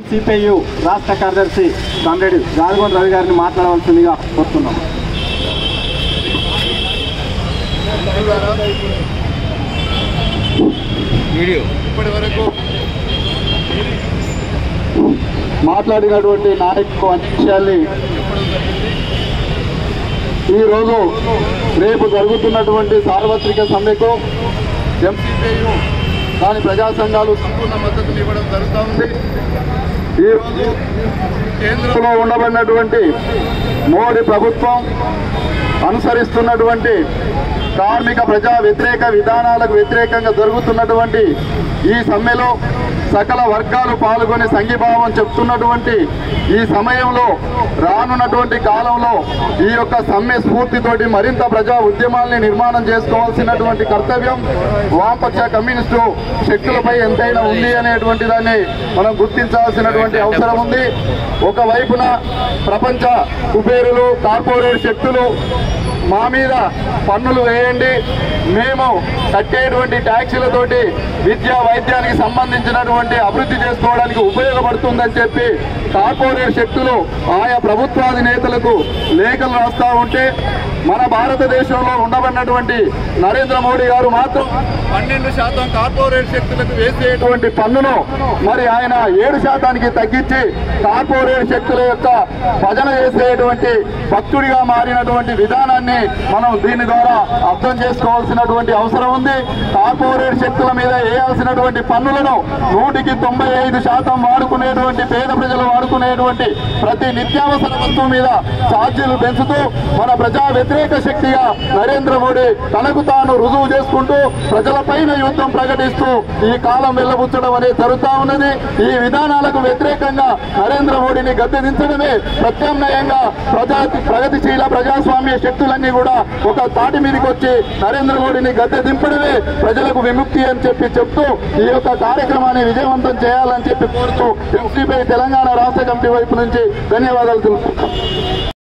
సిపిఐయు రాష్ట్ర కార్యదర్శి కామ్రేడ్ గాదిగొండ రవి గారిని మాట్లాడవలసిందిగా కోరుతున్నాం ఇప్పటి వరకు మాట్లాడినటువంటి నాయకు అన్ని విషయాల్ని ఈరోజు రేపు జరుగుతున్నటువంటి సార్వత్రిక సమ్మెకు ఎంపీపీయు దాని ప్రజా సంఘాలు సంపూర్ణ మద్దతుని ఇవ్వడం జరుగుతూ ఉంది ఈరోజు కేంద్రంలో కేంద్రంలో ఉండబడినటువంటి మోడీ ప్రభుత్వం అనుసరిస్తున్నటువంటి కార్మిక ప్రజా వ్యతిరేక విధానాలకు వ్యతిరేకంగా జరుగుతున్నటువంటి ఈ సమ్మెలో సకల వర్గాలు పాల్గొని సంఘీభావం చెప్తున్నటువంటి ఈ సమయంలో రానున్నటువంటి కాలంలో ఈ యొక్క సమ్మె స్ఫూర్తితోటి మరింత ప్రజా ఉద్యమాల్ని నిర్మాణం చేసుకోవాల్సినటువంటి కర్తవ్యం వామపక్ష కమ్యూనిస్టు శక్తులపై ఎంతైనా ఉంది అనేటువంటి దాన్ని మనం గుర్తించాల్సినటువంటి అవసరం ఉంది ఒకవైపున ప్రపంచ కుబేరులు కార్పొరేట్ శక్తులు మా మీద పన్నులు వేయండి మేము కట్టేటువంటి ట్యాక్సీలతోటి విద్యా వైద్యానికి సంబంధించినటువంటి అభివృద్ధి చేసుకోవడానికి ఉపయోగపడుతుందని చెప్పి కార్పొరేట్ శక్తులు ఆయా ప్రభుత్వాధినేతలకు లేఖలు రాస్తా ఉంటే మన భారతదేశంలో ఉండబడినటువంటి నరేంద్ర మోడీ గారు మాత్రం పన్నెండు శాతం కార్పొరేట్ శక్తులకు వేసే ఇటువంటి పన్నును మరి ఆయన ఏడు శాతానికి తగ్గించి కార్పొరేట్ శక్తుల యొక్క భజన చేసేటువంటి భక్తుడిగా మారినటువంటి విధానాన్ని మనం దీని ద్వారా అర్థం చేసుకోవాల్సినటువంటి అవసరం ఉంది కార్పొరేట్ శక్తుల మీద వేయాల్సినటువంటి పన్నులను నూటికి తొంభై ఐదు శాతం వాడుకునేటువంటి పేద ప్రజలు వాడుకునేటువంటి ప్రతి నిత్యావసర వస్తువు మీద ఛార్జీలు పెంచుతూ మన ప్రజా వ్యతిరేక శక్తిగా నరేంద్ర మోడీ తనకు తాను రుజువు చేసుకుంటూ ప్రజలపైన యుద్ధం ప్రకటిస్తూ ఈ కాలం వెళ్ళబుచ్చడం అనేది జరుగుతా ఉన్నది ఈ విధానాలకు వ్యతిరేకంగా నరేంద్ర మోడీని గద్దెదించడమే ప్రత్యామ్నాయంగా ప్రజా ప్రగతిశీల ప్రజాస్వామ్య శక్తులన్నీ కూడా ఒక తాటి మీదకి వచ్చి నరేంద్ర మోడీని గద్దె దింపడమే ప్రజలకు విముక్తి అని చెప్పి చెప్తూ ఈ యొక్క కార్యక్రమాన్ని విజయవంతం చేయాలని చెప్పి కోరుతూ ఎంసీపీ తెలంగాణ రాష్ట్ర కమిటీ వైపు నుంచి ధన్యవాదాలు తెలుపుతున్నాం